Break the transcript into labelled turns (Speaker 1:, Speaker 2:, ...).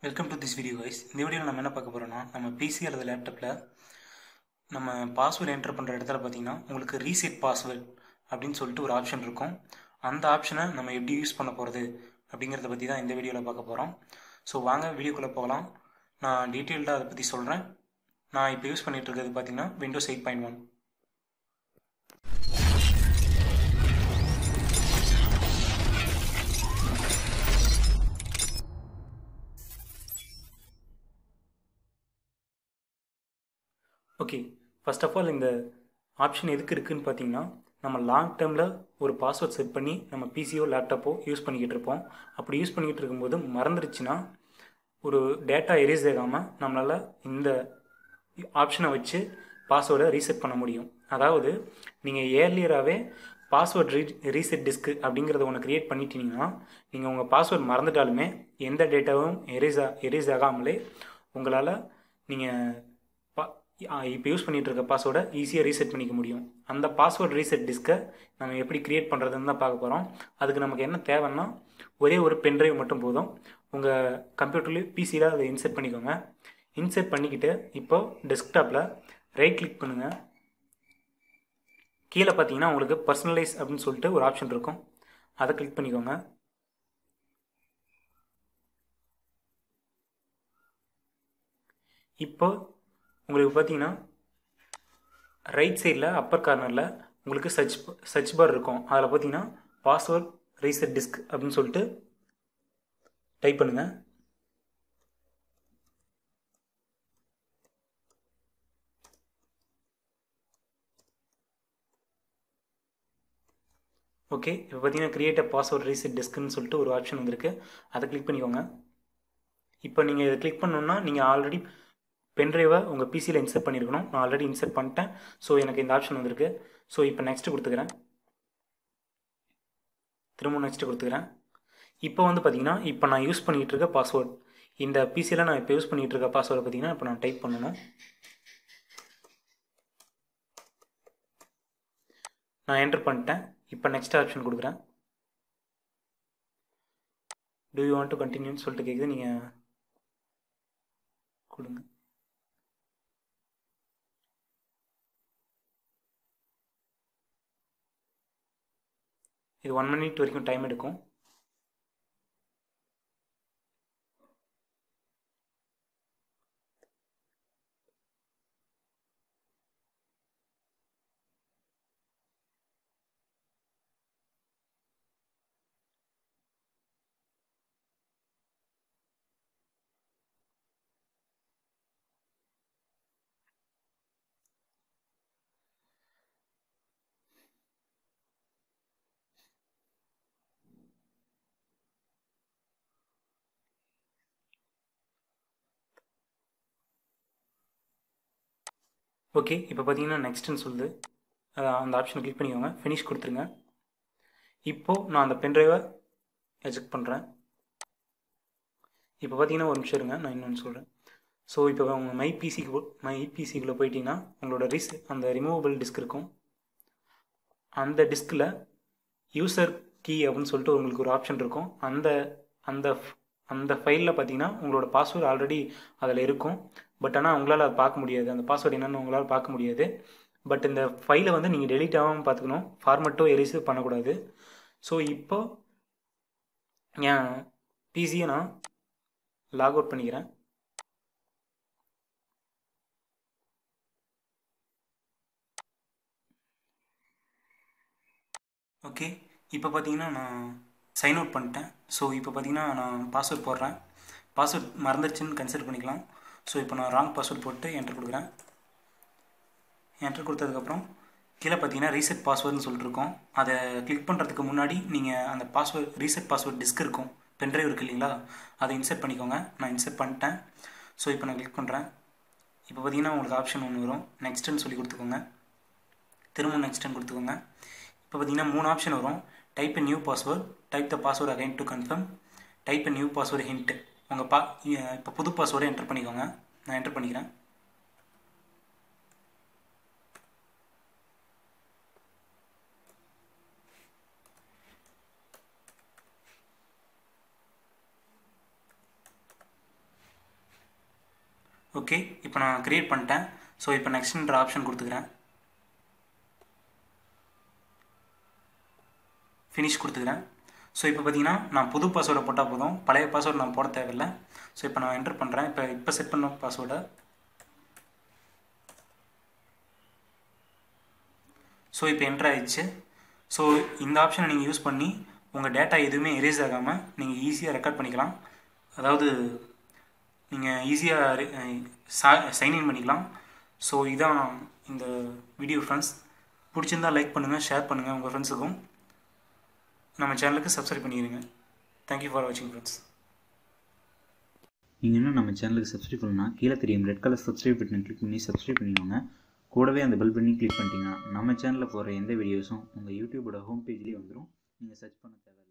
Speaker 1: welcome to this video guys இந்த வீடியோவில் நம்ம என்ன பார்க்க போகிறோம்னா நம்ம பிசி அல்லது லேப்டாப்பில் நம்ம பாஸ்வேர்டு என்டர் பண்ணுற இடத்துல பார்த்தீங்கன்னா உங்களுக்கு ரீசெட் பாஸ்வேர்ட் அப்படின்னு சொல்லிட்டு ஒரு ஆப்ஷன் இருக்கும் அந்த ஆப்ஷனை நம்ம எப்படி யூஸ் பண்ண போகிறது அப்படிங்கிறத பற்றி தான் இந்த வீடியோவில் பார்க்க போகிறோம் ஸோ வாங்க வீடியோக்குள்ளே போகலாம் நான் டீட்டெயில்டாக அதை பற்றி சொல்கிறேன் நான் இப்போ யூஸ் பண்ணிகிட்டு இருக்கிறது பார்த்தீங்கன்னா Windows eight point one okay first of all இந்த ஆப்ஷன் எதுக்கு இருக்குதுன்னு பார்த்தீங்கன்னா நம்ம லாங் டேர்மில் ஒரு பாஸ்வேர்ட் செட் பண்ணி நம்ம பிசியோ லேப்டாப்போ யூஸ் பண்ணிக்கிட்டு இருப்போம் அப்படி யூஸ் பண்ணிக்கிட்டு இருக்கும்போது மறந்துருச்சுன்னா ஒரு டேட்டா எரேஸ் ஆகாமல் நம்மளால் இந்த ஆப்ஷனை வச்சு பாஸ்வேர்டை ரீசெட் பண்ண முடியும் அதாவது நீங்கள் ஏர்லியராகவே பாஸ்வேர்ட் ரீ ரீசெட் டிஸ்க்கு அப்படிங்கிறத ஒன்று க்ரியேட் பண்ணிட்டீங்கன்னா நீங்கள் உங்கள் பாஸ்வேர்ட் மறந்துட்டாலுமே எந்த டேட்டாவும் எரேஸ் எரேஸ் ஆகாமலே உங்களால் நீங்கள் பா இப்போ யூஸ் பண்ணிகிட்டு இருக்க பாஸ்வேர்டை ஈஸியாக ரீசெட் பண்ணிக்க முடியும் அந்த பாஸ்வேர்ட் ரீசெட் டிஸ்க்கை நம்ம எப்படி க்ரியேட் பண்ணுறதுன்னு தான் பார்க்க போகிறோம் அதுக்கு நமக்கு என்ன தேவைன்னா ஒரே ஒரு பென்ட்ரைவ் மட்டும் போதும் உங்கள் கம்ப்யூட்டர்லேயும் பிசியில் அதை இன்செர்ட் பண்ணிக்கோங்க இன்செர்ட் பண்ணிக்கிட்டு இப்போது டெஸ்க்டாப்பில் ரைட் கிளிக் பண்ணுங்கள் கீழே பார்த்தீங்கன்னா உங்களுக்கு பர்சனலைஸ் அப்படின்னு சொல்லிட்டு ஒரு ஆப்ஷன் இருக்கும் அதை கிளிக் பண்ணிக்கோங்க இப்போ உங்களுக்கு பார்த்தீங்கன்னா ரைட் சைடில் அப்பர் கார்னரில் உங்களுக்கு சர்ச் சர்ச் பார் இருக்கும் அதில் பார்த்தீங்கன்னா பாஸ்வேர்ட் ரீசெட் டிஸ்க் அப்படின்னு சொல்லிட்டு டைப் பண்ணுங்கள் ஓகே இப்போ பார்த்தீங்கன்னா கிரியேட் அ பாஸ்வேர்ட் ரீசெட் டிஸ்க்னு சொல்லிட்டு ஒரு ஆப்ஷன் வந்திருக்கு அதை கிளிக் பண்ணிக்கோங்க இப்போ நீங்கள் இதை கிளிக் பண்ணணுன்னா நீங்கள் ஆல்ரெடி பென்ட்ரைவை உங்கள் பிசியில் இன்சர்ட் பண்ணியிருக்கணும் நான் ஆல்ரெடி இன்சர்ட் பண்ணிட்டேன் ஸோ எனக்கு இந்த ஆப்ஷன் வந்திருக்கு ஸோ இப்போ நெக்ஸ்ட்டு கொடுத்துக்கிறேன் திரும்ப நெக்ஸ்ட்டு கொடுத்துக்கிறேன் இப்போ வந்து பார்த்தீங்கன்னா இப்போ நான் யூஸ் பண்ணிகிட்டு இருக்க பாஸ்வேர்ட் இந்த பிசியில் நான் இப்போ யூஸ் பண்ணிகிட்டு இருக்க பாஸ்வேர்டை பார்த்தீங்கன்னா இப்போ நான் டைப் பண்ணணும் நான் என்டர் பண்ணிட்டேன் இப்போ நெக்ஸ்ட் ஆப்ஷன் கொடுக்குறேன் டூ யூ வாண்ட் டு கண்டினியூன்னு சொல்லிட்டு கேட்குது நீங்கள் கொடுங்க இது ஒன் மினிட் வரைக்கும் டைம் எடுக்கும் ஓகே இப்போ பார்த்தீங்கன்னா நெக்ஸ்ட்டுன்னு சொல்லுது அந்த ஆப்ஷனை கிளிக் பண்ணிக்கோங்க ஃபினிஷ் கொடுத்துருங்க இப்போது நான் அந்த பென்ட்ரைவை எஜெக்ட் பண்ணுறேன் இப்போ பார்த்தீங்கன்னா ஒரு நிமிஷம் இருங்க நான் இன்னொன்று சொல்கிறேன் ஸோ இப்போ உங்கள் மை பிசிக்கு மை பிசிக்குள்ளே போயிட்டீங்கன்னா உங்களோட ரிஸ் அந்த ரிமூவபிள் டிஸ்க் இருக்கும் அந்த டிஸ்கில் யூசர் கீ அப்படின்னு சொல்லிட்டு உங்களுக்கு ஒரு ஆப்ஷன் இருக்கும் அந்த அந்த அந்த ஃபைலில் பார்த்தீங்கன்னா உங்களோட பாஸ்வேர்டு ஆல்ரெடி அதில் இருக்கும் பட் ஆனால் உங்களால் அதை பார்க்க முடியாது அந்த பாஸ்வேர்டு என்னென்னு உங்களால் பார்க்க முடியாது பட் இந்த ஃபைலை வந்து நீங்கள் டெலிட் ஆகாமல் பார்த்துக்கணும் ஃபார்மெட்டோ எரிஸ் பண்ணக்கூடாது ஸோ இப்போ என் பிசியை நான் லாக் அவுட் பண்ணிக்கிறேன் ஓகே இப்போ பார்த்தீங்கன்னா நான் சைன் அவுட் பண்ணிட்டேன் ஸோ இப்போ பார்த்தீங்கன்னா நான் பாஸ்வேர்ட் போடுறேன் பாஸ்வேர்ட் மறந்துருச்சுன்னு கன்சிடர் பண்ணிக்கலாம் ஸோ இப்போ நான் ராங் பாஸ்வேர்ட் போட்டு என்ட்ரு கொடுக்குறேன் என்ட்ரு கொடுத்ததுக்கப்புறம் கீழே பார்த்தீங்கன்னா ரீசெட் பாஸ்வேர்டுன்னு சொல்லிட்டுருக்கோம் அதை கிளிக் பண்ணுறதுக்கு முன்னாடி நீங்கள் அந்த பாஸ்வேர்ட் ரீசெட் பாஸ்வேர்ட் டிஸ்க் இருக்கும் பென்ட்ரைவ் இருக்குது இல்லைங்களா அதை இன்செர்ட் பண்ணிக்கோங்க நான் இன்செர்ட் பண்ணிட்டேன் ஸோ இப்போ நான் கிளிக் பண்ணுறேன் இப்போ பார்த்தீங்கன்னா உங்களுக்கு ஆப்ஷன் ஒன்று வரும் நெக்ஸ்ட்டுன்னு சொல்லி கொடுத்துக்கோங்க திரும்ப நெக்ஸ்ட்டுன்னு கொடுத்துக்கோங்க இப்போ பார்த்தீங்கன்னா மூணு ஆப்ஷன் வரும் type new password type the password again to confirm type new password hint உங்கள் பா இப்போ புது பாஸ்வேர்டை என்டர் பண்ணிக்கோங்க நான் என்டர் பண்ணிக்கிறேன் ஓகே இப்போ நான் க்ரியேட் பண்ணிட்டேன் ஸோ இப்போ நெக்ஸ்ட்ன்ற ஆப்ஷன் கொடுத்துக்கிறேன் ஃபினிஷ் கொடுத்துக்கிறேன் ஸோ இப்போ பார்த்தீங்கன்னா நான் புது பாஸ்வேர்டை போட்டால் போதும் பழைய பாஸ்வேர்டு நான் போட தேவையில்லை ஸோ இப்போ நான் என்டர் பண்ணுறேன் இப்போ இப்போ செட் பண்ண பாஸ்வேர்டை ஸோ இப்போ என்டர் ஆயிடுச்சு ஸோ இந்த ஆப்ஷனை நீங்கள் யூஸ் பண்ணி உங்கள் டேட்டா எதுவுமே எரேஸ் ஆகாமல் நீங்கள் ஈஸியாக ரெக்கார்ட் பண்ணிக்கலாம் அதாவது நீங்கள் ஈஸியாக சைன்இன் பண்ணிக்கலாம் ஸோ இதான் இந்த வீடியோ ஃப்ரெண்ட்ஸ் பிடிச்சிருந்தா லைக் பண்ணுங்கள் ஷேர் பண்ணுங்கள் உங்கள் ஃப்ரெண்ட்ஸுக்கும் நம்ம சேனலுக்கு சப்ஸ்கிரைப் பண்ணிடுங்க தேங்க்யூ ஃபார் வாட்சிங் ஃப்ரெண்ட்ஸ்
Speaker 2: நீங்கள் இன்னும் நம்ம சேனலுக்கு சப்ஸ்கிரைப் பண்ணால் கீழே தெரியும் red colour subscribe button click பண்ணி சப்ஸ்கிரைப் பண்ணிக்கோங்க கூடவே அந்த பெல் பண்ணி கிளிக் பண்ணிட்டீங்கன்னா நம்ம சேனலில் போகிற எந்த வீடியோஸும் உங்கள் யூடியூபோட ஹோம் பேஜ்லேயே வந்துடும் நீங்கள் சர்ச் பண்ண தேவை